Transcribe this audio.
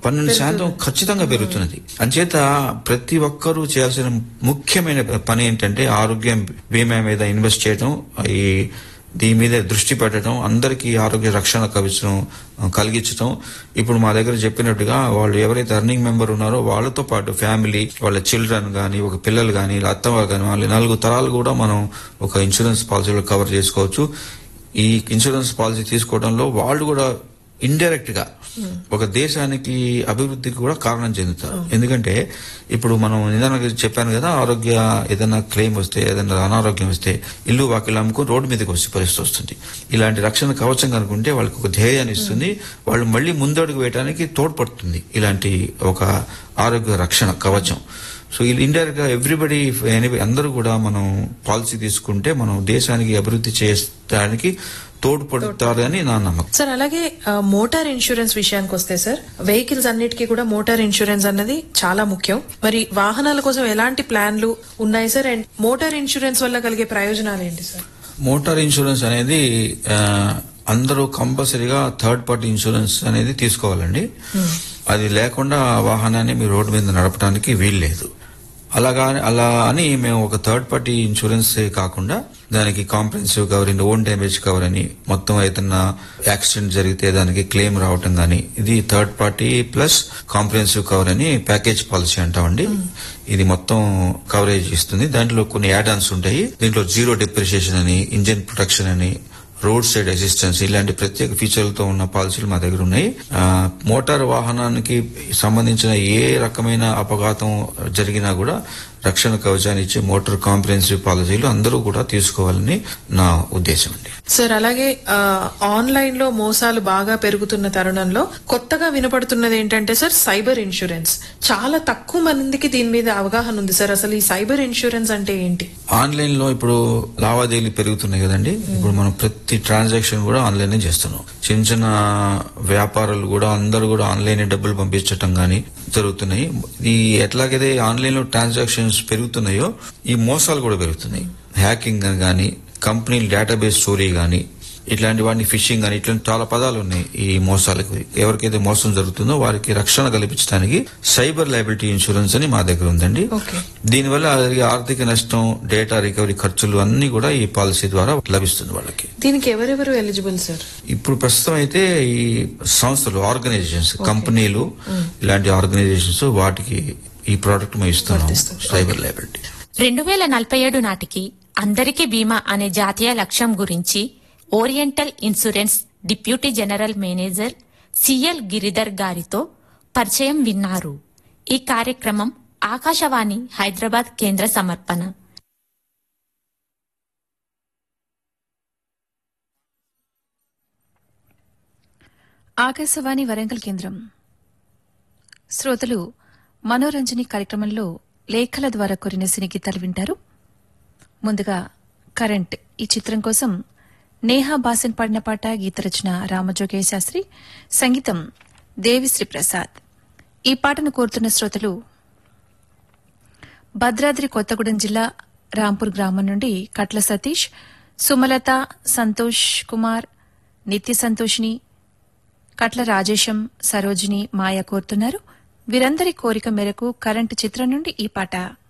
పన్నెండు శాతం ఖచ్చితంగా పెరుగుతున్నది అంచేత ప్రతి ఒక్కరూ చేయాల్సిన ముఖ్యమైన పని ఏంటంటే ఆరోగ్యం బీమా మీద ఇన్వెస్ట్ చేయడం ఈ దీని మీద దృష్టి పెట్టడం అందరికీ ఆరోగ్య రక్షణ కవచం కలిగించడం ఇప్పుడు మా దగ్గర చెప్పినట్టుగా వాళ్ళు ఎవరైతే అర్నింగ్ మెంబర్ ఉన్నారో వాళ్ళతో పాటు ఫ్యామిలీ వాళ్ళ చిల్డ్రన్ కానీ ఒక పిల్లలు కానీ అత్తవారు కానీ వాళ్ళ నాలుగు తరాలు కూడా మనం ఒక ఇన్సూరెన్స్ పాలసీలో కవర్ చేసుకోవచ్చు ఈ ఇన్సూరెన్స్ పాలసీ తీసుకోవడంలో వాళ్ళు కూడా ఇండైరెక్ట్ గా ఒక దేశానికి అభివృద్ధికి కూడా కారణం చెందుతారు ఎందుకంటే ఇప్పుడు మనం నిదానంగా చెప్పాను కదా ఆరోగ్య ఏదైనా క్లెయిమ్ వస్తే ఏదైనా అనారోగ్యం వస్తే ఇల్లు వాకిలు అమ్ముకొని రోడ్డు మీదకి వచ్చే పరిస్థితి వస్తుంది ఇలాంటి రక్షణ కవచం కనుకుంటే వాళ్ళకి ఒక ధ్యేయాన్ని ఇస్తుంది వాళ్ళు మళ్ళీ ముందడుగు వేయడానికి తోడ్పడుతుంది ఇలాంటి ఒక ఆరోగ్య రక్షణ కవచం సో ఇది ఇండైరెక్ట్ గా ఎవ్రీబడి అందరూ కూడా మనం పాలసీ తీసుకుంటే మనం దేశానికి అభివృద్ధి చేయడానికి తోడ్పడతారు అని నా నమ్మకం సార్ అలాగే ఆ, మోటార్ ఇన్సూరెన్స్ విషయానికి వస్తే సార్ వెహికల్స్ అన్నిటికీ కూడా మోటార్ ఇన్సూరెన్స్ అన్నది చాలా ముఖ్యం మరి వాహనాల కోసం ఎలాంటి ప్లాన్లు ఉన్నాయి సార్ అండ్ మోటార్ ఇన్సూరెన్స్ వల్ల కలిగే ప్రయోజనాలు ఏంటి సార్ మోటార్ ఇన్సూరెన్స్ అనేది ఆ, అందరూ కంపల్సరీగా థర్డ్ పార్టీ ఇన్సూరెన్స్ అనేది తీసుకోవాలండి అది లేకుండా ఆ వాహనాన్ని మీరు రోడ్డు మీద నడపడానికి వీల్లేదు అలాగా అలా అని మేము ఒక థర్డ్ పార్టీ ఇన్సూరెన్స్ కాకుండా దానికి comprehensive cover in own damage cover అని మొత్తం ఏదన్నా యాక్సిడెంట్ జరిగితే దానికి క్లెయిమ్ రావటం కానీ ఇది third party plus comprehensive cover అని ప్యాకేజ్ పాలసీ అంటామండి ఇది మొత్తం కవరేజ్ ఇస్తుంది దాంట్లో కొన్ని యాడ్ ఆన్స్ ఉంటాయి దీంట్లో జీరో డిప్రిషియేషన్ అని ఇంజిన్ ప్రొటెక్షన్ అని రోడ్ సైడ్ అసిస్టెన్స్ ఇలాంటి ప్రత్యేక ఫీచర్లతో ఉన్న పాలసీలు మా దగ్గర ఉన్నాయి ఆ, మోటార్ వాహనానికి సంబంధించిన ఏ రకమైన అపఘాతం జరిగినా కూడా రక్షణ కవచాన్ని ఇచ్చే మోటార్ కాంప్రహెన్సివ్ పాలసీలు అందరూ కూడా తీసుకోవాలని నా ఉద్దేశం అండి సార్ అలాగే ఆ, ఆన్లైన్ లో మోసాలు బాగా పెరుగుతున్న తరుణంలో కొత్తగా వినపడుతున్నది ఏంటంటే సార్ సైబర్ ఇన్సూరెన్స్ చాలా తక్కువ మందికి దీని మీద అవగాహన ఉంది సార్ అసలు ఈ సైబర్ ఇన్సూరెన్స్ అంటే ఏంటి ఆన్లైన్ లో ఇప్పుడు లావాదేవీలు పెరుగుతున్నాయి కదండి ఇప్పుడు మనం ప్రతి ట్రాన్సాక్షన్ కూడా ఆన్లైన్ చేస్తున్నాం చిన్న చిన్న వ్యాపారాలు కూడా అందరూ కూడా ఆన్లైన్ డబ్బులు పంపించటం గానీ జరుగుతున్నాయి ఈ ఎట్లాగైతే ఆన్లైన్ లో ట్రాన్సాక్షన్స్ పెరుగుతున్నాయో ఈ మోసాలు కూడా పెరుగుతున్నాయి హ్యాకింగ్ గానీ కంపెనీ డేటాబేస్ స్టోరీ గానీ ఇట్లాంటి వాటిని ఫిషింగ్ అని ఇట్లాంటి చాలా పదాలు ఉన్నాయి ఈ మోసాలకు ఎవరికైతే మోసం జరుగుతుందో వారికి రక్షణ కల్పించడానికి సైబర్ లైబిలిటీ ఇన్సూరెన్స్ అని మా దగ్గర ఉందండి ఓకే దీనివల్ల జరిగే ఆర్థిక నష్టం డేటా రికవరీ ఖర్చులు అన్ని కూడా ఈ పాలసీ ద్వారా లభిస్తుంది వాళ్ళకి దీనికి ఎవరెవరు ఎలిజిబుల్ సార్ ఇప్పుడు ప్రస్తుతం అయితే ఈ సంస్థలు ఆర్గనైజేషన్స్ కంపెనీలు ఇలాంటి ఆర్గనైజేషన్స్ వాటికి ఈ ప్రోడక్ట్ మేము ఇస్తున్నాం వర్తిస్తుంది. సైబర్ లైబిలిటీ రెండు వేల నలభై ఏడు నాటికి అందరికీ బీమా అనే జాతీయ లక్ష్యం గురించి oriental insurance deputy general manager CL Giridhar గారితో పరిచయం విన్నారు ఈ కార్యక్రమం ఆకాశవాణి హైదరాబాద్ కేంద్ర సమర్పణ ఆకాశవాణి వరంగల్ కేంద్రం శ్రోతలు మనోరంజని కార్యక్రమంలో లేఖల ద్వారా కోరిన సినీ గీతాలు వింటారు ముందుగా కరెంట్ ఈ చిత్రం కోసం నేహా బాసన్ పాడిన పాట గీత రచన రామజోగయ్య శాస్త్రి సంగీతం దేవిశ్రీ ప్రసాద్ ఈ పాటను కోరుతున్న శ్రోతలు భద్రాద్రి కొత్తగూడెం జిల్లా రాంపూర్ గ్రామం నుండి కట్ల సతీష్ సుమలత సంతోష్ కుమార్ నిత్య సంతోషిని కట్ల రాజేశం సరోజిని మాయ కోరుతున్నారు వీరందరి కోరిక మేరకు కరెంటు చిత్రం నుండి ఈ పాట